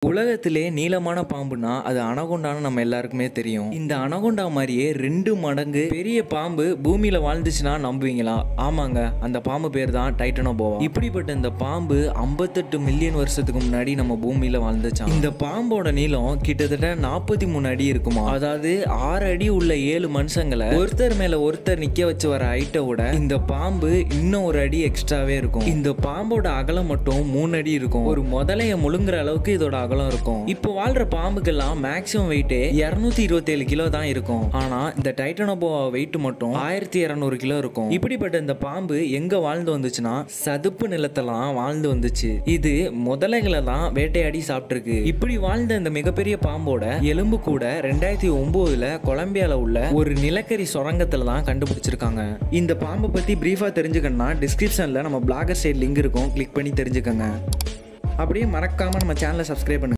உலகத்திலே நீளமான பாம்புனா அது அனகொண்டான்னு நம்ம எல்லாருக்குமே தெரியும் இந்த அனகொண்டா மாதிரியே ரெண்டு மடங்கு பெரிய பாம்பு பூமியில வாழ்ந்துச்சுன்னா நம்புவீங்களா ஆமாங்க அந்த பாம்பு பேர் தான் டைட்டனோபோவா இப்படிப்பட்ட இந்த பாம்பு 58 மில்லியன் வருஷத்துக்கு முன்னாடி நம்ம பூமியில வாழ்ந்துச்சாம் இந்த பாம்போட நீளம் கிட்டத்தட்ட நாற்பத்தி மூணு அடி இருக்குமா அதாவது ஆறு அடி உள்ள ஏழு மனுஷங்களை ஒருத்தர் மேல ஒருத்தர் நிக்க வச்சு வர ஹைட்டை விட இந்த பாம்பு இன்னும் ஒரு அடி எக்ஸ்ட்ராவே இருக்கும் இந்த பாம்போட அகலம் மட்டும் மூணு அடி இருக்கும் ஒரு முதலைய முழுங்குற அளவுக்கு இதோட அகலம் இருக்கும் இப்போ வாழ்ற பாம்புக்கெல்லாம் மேக்ஸிமம் வெயிட்டே இருநூத்தி இருபத்தேழு கிலோ தான் இருக்கும் ஆனா இந்த டைட்டனோபோவா வெயிட் மட்டும் ஆயிரத்தி இரநூறு கிலோ இருக்கும் இப்படிப்பட்ட இந்த பாம்பு எங்க வாழ்ந்து வந்துச்சுன்னா சதுப்பு நிலத்தெல்லாம் வாழ்ந்து வந்துச்சு இது முதலைகளை தான் வேட்டையாடி சாப்பிட்டுருக்கு இப்படி வாழ்ந்த இந்த மிகப்பெரிய பாம்போட எலும்பு கூட ரெண்டாயிரத்தி ஒன்பதுல கொலம்பியால உள்ள ஒரு நிலக்கரி சுரங்கத்துல தான் கண்டுபிடிச்சிருக்காங்க இந்த பாம்பை பத்தி பிரீஃபா தெரிஞ்சுக்கணும்னா டிஸ்கிரிப்ஷன்ல நம்ம பிளாகர் சைட் லிங்க் இருக்கும் கிளிக் பண்ணி தெரிஞ்சுக்கோங்க அப்படியே மறக்காம நம்ம சேனலை சப்ஸ்கிரைப் பண்ணுங்க